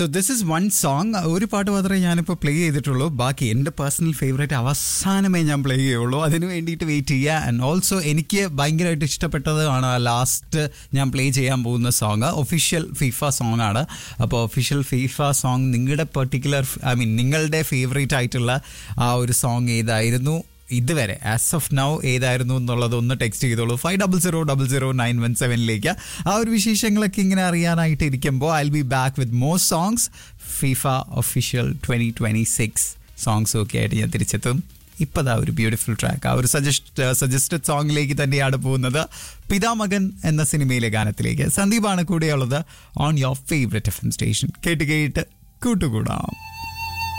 so this is one song ഒരു പാട്ട് മാത്രമേ ഞാനിപ്പോൾ പ്ലേ ചെയ്തിട്ടുള്ളൂ ബാക്കി എൻ്റെ പേഴ്സണൽ ഫേവറേറ്റ് അവസാനമേ ഞാൻ പ്ലേ ചെയ്യുള്ളൂ അതിന് വേണ്ടിയിട്ട് വെയിറ്റ് ചെയ്യുക ആൻഡ് ഓൾസോ എനിക്ക് ഭയങ്കരമായിട്ട് ഇഷ്ടപ്പെട്ടതാണ് ലാസ്റ്റ് ഞാൻ പ്ലേ ചെയ്യാൻ പോകുന്ന സോങ് ഒഫീഷ്യൽ ഫിഫ സോങ് ആണ് അപ്പോൾ ഒഫീഷ്യൽ ഫിഫ സോങ് നിങ്ങളുടെ പെർട്ടിക്കുലർ ഐ മീൻ നിങ്ങളുടെ ഫേവറേറ്റ് ആയിട്ടുള്ള ആ ഒരു സോങ് ഏതായിരുന്നു ഇതുവരെ ആസ് ഓഫ് നൗ ഏതായിരുന്നു എന്നുള്ളത് ഒന്ന് ടെക്സ്റ്റ് ചെയ്തോളൂ five double zero double zero nine one സെവനിലേക്ക് ആ ഒരു വിശേഷങ്ങളൊക്കെ ഇങ്ങനെ അറിയാനായിട്ട് ഇരിക്കുമ്പോൾ I be back with more songs FIFA official twenty twenty six songs ഒക്കെ ആയിട്ട് ഞാൻ തിരിച്ചെത്തും ഇപ്പതാ ഒരു ബ്യൂട്ടിഫുൾ ട്രാക്ക് ആ ഒരു സജസ്റ്റ് സജസ്റ്റഡ് സോങ്ങിലേക്ക് തന്നെയാണ് പോകുന്നത് പിതാമകൻ എന്ന സിനിമയിലെ ഗാനത്തിലേക്ക് സന്ദീപാണ് കൂടെയുള്ളത് on your favourite F M station കേട്ട് കേട്ട് കൂട്ടുകൂടാം